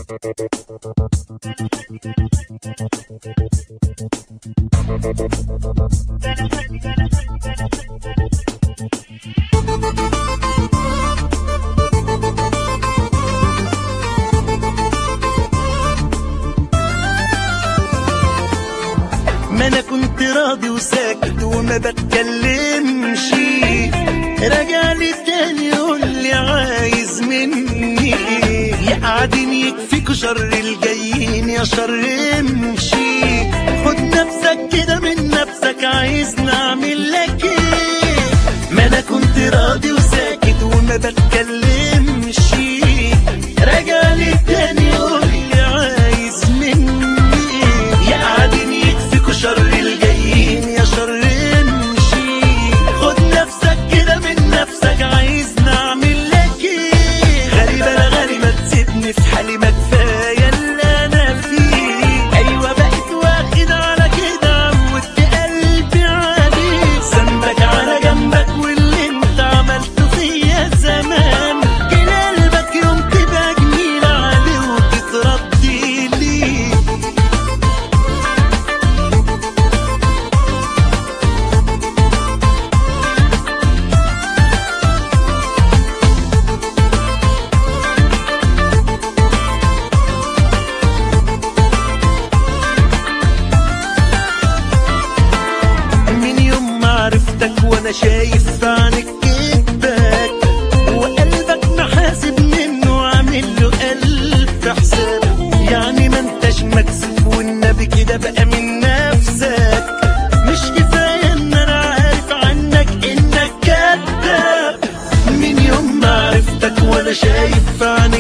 ما انا كنت راضي وساكت وما بتكلمش رجع لي تاني يقول لي عايز مني ايه يا قاعدين يكفيكوا شر الجايين يا شر امشي خد نفسك كده من نفسك عايز نعمل لك ايه ما انا كنت راضي وساكت وما بتكلمش رجع لي تاني يقول لي عايز مني ايه يا قاعدين يكفيكوا شر الجايين يا شر امشي خد نفسك كده من نفسك عايز نعمل لك ايه غريبة انا غريبة تسيبني في حالي ما كفاية اللي انا فيه ايوه بقيت واخد على كده عودت قلبي عليك ذنبك على جنبك واللي انت عملته فيا زمان كان قلبك يوم تبقى جميل عليه وتتردي ليه من يوم ما عرفتك وانا شايف في عينك كدبك وقلبك محاسب منه عامل له الف حساب يعني ما انتش مكسوف والنبي كده بقى من نفسك مش كفايه ان انا عارف عنك انك كذاب من يوم ما عرفتك وانا شايف في عينك